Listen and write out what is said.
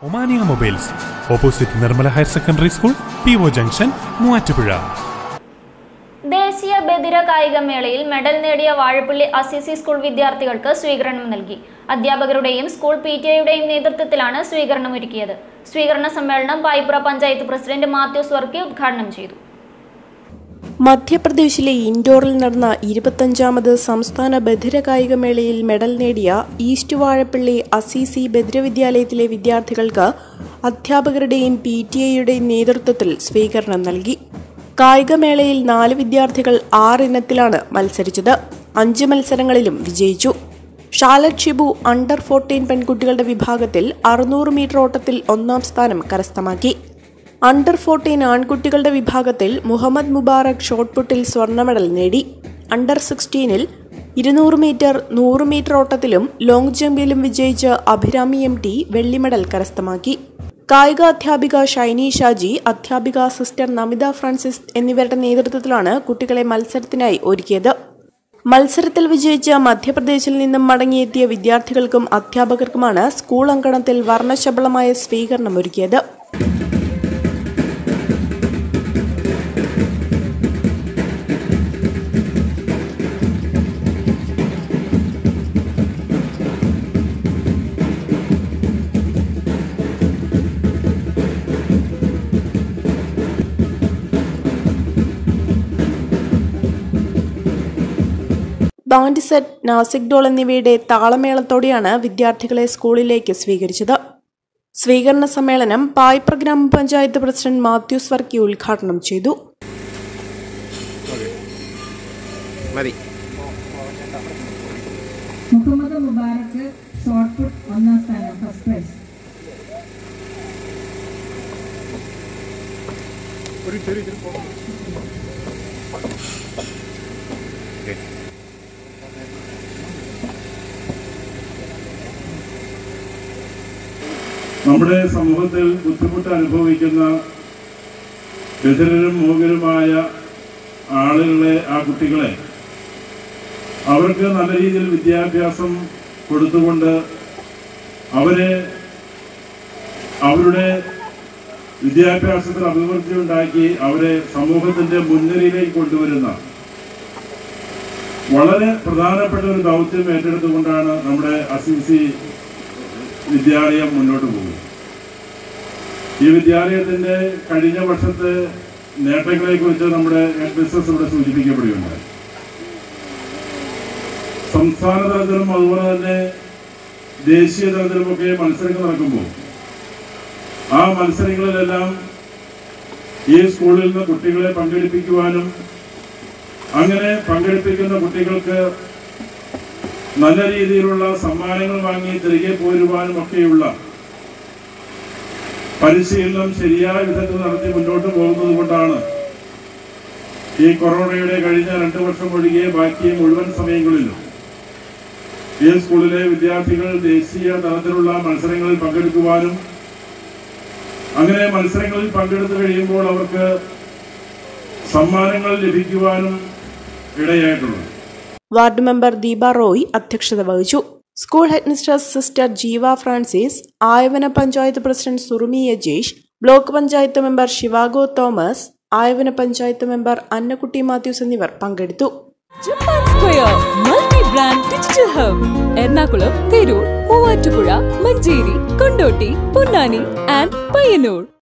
Omania mobiles opposite Nirmala higher secondary school P O junction Muvattupuzha ദേശീയ ബദിര കായികമേളയിൽ medal നേടിയ വാഴപ്പള്ളി അസിസി സ്കൂൾ വിദ്യാർത്ഥികൾക്ക് സ്വീകരണം നൽകി അധ്യാപകരുടെയും സ്കൂൾ പി ടി എയുടെയും നേതൃത്വത്തിലാണ് സ്വീകരണം ഒരുക്കിയത് സ്വീകരണ സമ്മേളനം പായിപ്പുറ പഞ്ചായത്ത് പ്രസിഡന്റ് മാത്യൂസ് വർക്കി ഉദ്ഘാടനം ചെയ്തു മധ്യപ്രദേശിലെ ഇൻഡോറിൽ നടന്ന ഇരുപത്തഞ്ചാമത് സംസ്ഥാന ബധിര കായികമേളയിൽ മെഡൽ നേടിയ ഈസ്റ്റ് വാഴപ്പള്ളി അസീസി ബധിര വിദ്യാലയത്തിലെ വിദ്യാർത്ഥികൾക്ക് അധ്യാപകരുടെയും പി ടി എയുടെയും നേതൃത്വത്തിൽ സ്വീകരണം നൽകി കായികമേളയിൽ നാല് വിദ്യാർത്ഥികൾ ആറ് ഇനത്തിലാണ് മത്സരിച്ചത് അഞ്ച് മത്സരങ്ങളിലും വിജയിച്ചു ഷാലറ്റ് ഷിബു അണ്ടർ ഫോർട്ടീൻ പെൺകുട്ടികളുടെ വിഭാഗത്തിൽ അറുന്നൂറ് മീറ്റർ ഓട്ടത്തിൽ ഒന്നാം സ്ഥാനം കരസ്ഥമാക്കി അണ്ടർ ഫോർട്ടീൻ ആൺകുട്ടികളുടെ വിഭാഗത്തിൽ മുഹമ്മദ് മുബാറക് ഷോട്ട്പുട്ടിൽ സ്വർണ്ണ മെഡൽ നേടി അണ്ടർ സിക്സ്റ്റീനിൽ ഇരുന്നൂറ് മീറ്റർ നൂറ് മീറ്റർ ഓട്ടത്തിലും ലോങ് ജമ്പിലും വിജയിച്ച് അഭിരാമി എം ടി വെള്ളി മെഡൽ കരസ്ഥമാക്കി കായിക അധ്യാപിക ഷൈനി ഷാജി അധ്യാപിക സിസ്റ്റർ നമിത ഫ്രാൻസിസ് എന്നിവരുടെ നേതൃത്വത്തിലാണ് കുട്ടികളെ മത്സരത്തിനായി ഒരുക്കിയത് മത്സരത്തിൽ വിജയിച്ച മധ്യപ്രദേശിൽ നിന്നും മടങ്ങിയെത്തിയ വിദ്യാർത്ഥികൾക്കും അധ്യാപകർക്കുമാണ് സ്കൂൾ അങ്കണത്തിൽ വർണ്ണശബളമായ സ്വീകരണം ഒരുക്കിയത് ബാൻഡ് സെറ്റ് നാസിക് ഡോൾ എന്നിവയുടെ താളമേളത്തോടെയാണ് വിദ്യാർത്ഥികളെ സ്കൂളിലേക്ക് സ്വീകരിച്ചത് സ്വീകരണ സമ്മേളനം പായ്പ്ര ഗ്രാമപഞ്ചായത്ത് പ്രസിഡന്റ് മാത്യൂസ് വർക്കി ഉദ്ഘാടനം ചെയ്തു മതി മുഹമ്മദ് മുബാറക്ക് ഷോർട്ട് പുട്ട് ഒന്നാം സ്ഥാനം ഫസ്റ്റ് പ്രൈസ് നമ്മുടെ സമൂഹത്തിൽ ബുദ്ധിമുട്ട് അനുഭവിക്കുന്ന ബധിരരും മൂകരുമായ ആളുകളെ ആ കുട്ടികളെ അവർക്ക് നല്ല രീതിയിൽ വിദ്യാഭ്യാസം കൊടുത്തുകൊണ്ട് അവരെ അവരുടെ വിദ്യാഭ്യാസത്തിൽ അഭിവൃദ്ധി ഉണ്ടാക്കി അവരെ സമൂഹത്തിന്റെ മുൻനിരയിലേക്ക് കൊണ്ടുവരുന്ന വളരെ പ്രധാനപ്പെട്ട ഒരു ദൗത്യം ഏറ്റെടുത്തുകൊണ്ടാണ് നമ്മുടെ അസിസി വിദ്യാലയം മുന്നോട്ട് പോകും ഈ വിദ്യാലയത്തിന്റെ കഴിഞ്ഞ വർഷത്തെ നേട്ടങ്ങളെ കുറിച്ച് നമ്മുടെ ഹെഡ് ബിസിനസ് ഇവിടെ സൂചിപ്പിക്കപ്പെടുകയുണ്ടായി സംസ്ഥാന തലത്തിലും അതുപോലെ തന്നെ ദേശീയ തലത്തിലുമൊക്കെ മത്സരങ്ങൾ നടക്കുമ്പോൾ ആ മത്സരങ്ങളിലെല്ലാം ഈ സ്കൂളിൽ നിന്ന് കുട്ടികളെ പങ്കെടുപ്പിക്കുവാനും അങ്ങനെ പങ്കെടുപ്പിക്കുന്ന കുട്ടികൾക്ക് നല്ല രീതിയിലുള്ള സമ്മാനങ്ങൾ വാങ്ങി തിരികെ പോരുവാനും ഒക്കെയുള്ള പരിശീലനം ശരിയായ വിധത്തിൽ നടത്തി മുന്നോട്ട് പോകുന്നത് കൊണ്ടാണ് ഈ കൊറോണയുടെ കഴിഞ്ഞ രണ്ടു വർഷം ഒഴികെ ബാക്കി മുഴുവൻ സമയങ്ങളിലും ഈ സ്കൂളിലെ വിദ്യാർത്ഥികൾ ദേശീയ തലത്തിലുള്ള മത്സരങ്ങളിൽ പങ്കെടുക്കുവാനും അങ്ങനെ മത്സരങ്ങളിൽ പങ്കെടുത്തു കഴിയുമ്പോൾ അവർക്ക് സമ്മാനങ്ങൾ ലഭിക്കുവാനും ഇടയായിട്ടുള്ളത് വാർഡ് മെമ്പർ ദീപ റോയ് അധ്യക്ഷത വഹിച്ചു school head mistress sister Jeeva Francis Ayavana panchayat president Surumi Yajesh block panchayat member Shivago Thomas Ayavana panchayat member Annakutty Mathews എന്നിവർ പങ്കെടുത്തു Japan square multi brand digital hub Ernakulam Tirur Muvattupuzha Manjeri Kondotty Ponnani and Payyanur